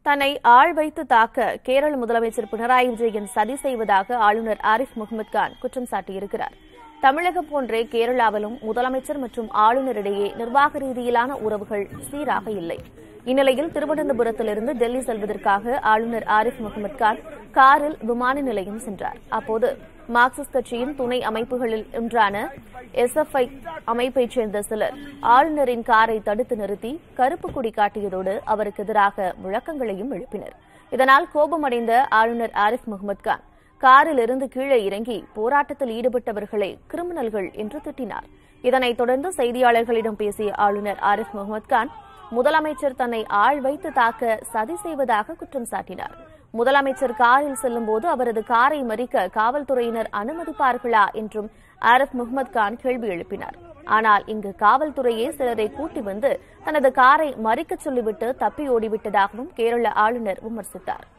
தன்னை ஆள் வைத்து தாக்க கேரள முதலமைச்சர் பினராயி விஜயன் சதி செய்வதாக ஆளுநர் ஆரிஃப் முகமது கான் குற்றம் சாட்டியிருக்கிறார் தமிழகம் போன்றே கேரளாவிலும் முதலமைச்சர் மற்றும் ஆளுநரிடையே நிர்வாக ரீதியிலான உறவுகள் சீராக இல்லை இந்நிலையில் திருவனந்தபுரத்திலிருந்து டெல்லி செல்வதற்காக ஆளுநர் ஆரிஃப் முகமது கான் காரில் விமான நிலையம் சென்றார் அப்போது மார்க்சிஸ்ட் கட்சியின் துணை அமைப்புகளில் ஒன்றான எஸ்எஃப்ஐ அமைப்பைச் சேர்ந்த சிலர் ஆளுநரின் காரை தடுத்து நிறுத்தி கருப்பு கொடி காட்டியதோடு அவருக்கு எதிராக முழக்கங்களையும் எழுப்பினர் இதனால் கோபமடைந்த ஆளுநர் ஆரிஃப் முகமது கான் காரில் இருந்து கீழே இறங்கி போராட்டத்தில் ஈடுபட்டவர்களை கிரிமினல்கள் என்று திட்டினார் இதனைத் தொடர்ந்து செய்தியாளர்களிடம் பேசிய ஆளுநர் ஆரிஃப் முகமது கான் முதலமைச்சர் தன்னை ஆள் வைத்து தாக்க சதி செய்வதாக குற்றம் சாட்டினார் முதலமைச்சர் காரில் செல்லும்போது அவரது காரை மறிக்க காவல்துறையினர் அனுமதிப்பார்களா என்றும் ஆரிஃப் முகமது கான் கேள்வி எழுப்பினார் ஆனால் இங்கு காவல்துறையே சிலரை கூட்டி வந்து தனது காரை மறிக்கச் சொல்லிவிட்டு தப்பி ஓடிவிட்டதாகவும் கேரள ஆளுநர் விமர்சித்தார்